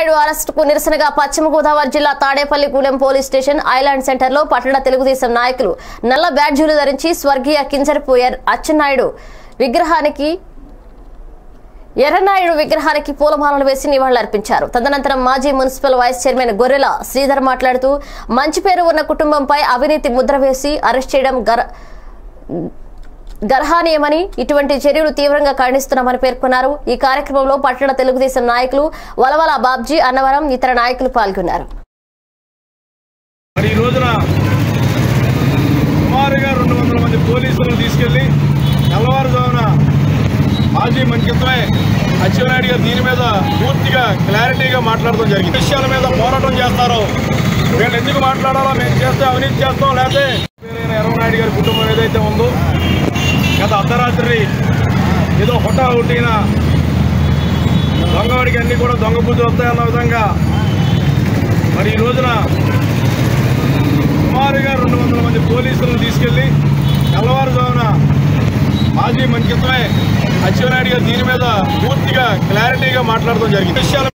అచ్చెన్నాయుడు అరెస్టుకు నిరసనగా పశ్చిమ గోదావరి జిల్లా తాడేపల్లిగూడెం పోలీస్ స్టేషన్ ఐలాండ్ సెంటర్లో పట్టణ తెలుగుదేశం నాయకులు నల్ల బ్యాడ్జీలు ధరించి స్వర్గీయ కింజరపు ఎర్- అచ్చెన్నాయుడు విగ్రహానికి ఎర్రనాయుడు విగ్రహానికి పూలమాలలు వేసి నివాళులర్పించారు తదనంతరం మాజీ మున్సిపల్ వైస్ చైర్మన్ గొర్రెల శ్రీధర్ మాట్లాడుతూ మంచి పేరు ఉన్న కుటుంబంపై అవినీతి ముద్ర వేసి అరెస్ట్ చేయడం గర గర్హానీయమని ఇటువంటి చర్యలు తీవ్రంగా ఖండిస్తున్నామని పేర్కొన్నారు ఈ కార్యక్రమంలో పట్టణ తెలుగుదేశం నాయకులు వలవల బాబ్జీ అన్నవరం ఇతర నాయకులు పాల్గొన్నారు మరి ఈ రోజున సుమారుగా రెండు వందల మంది పోలీసులను తీసుకెళ్లి తెల్లవారుజామున మాజీ మంత్రిత్వమే అచ్చెన్నాయుడు గారు దీని మీద పూర్తిగా క్లారిటీగా మాట్లాడడం జరిగింది విషయాల మీద పోరాటం చేస్తారో వీళ్ళు ఎందుకు మాట్లాడాలో మేము చేస్తే అవినీతి చేస్తాం లేకపోతే పేరైన ఎర్రనాయుడు గారి కుటుంబం ఏదైతే ఉందో గత అర్ధరాత్రి ఏదో హుటా హుట్టిన దొంగవాడికి అన్ని కూడా దొంగ బుద్ధి వస్తాయన్న విధంగా మరి ఈ రోజున సుమారుగా రెండు వందల మంది పోలీసులను తీసుకెళ్లి తెల్లవారుజామున మాజీ మంత్రిత్వమే అచ్చెన్నాయుడు గారు దీని మీద పూర్తిగా క్లారిటీగా మాట్లాడడం జరిగింది విషయాల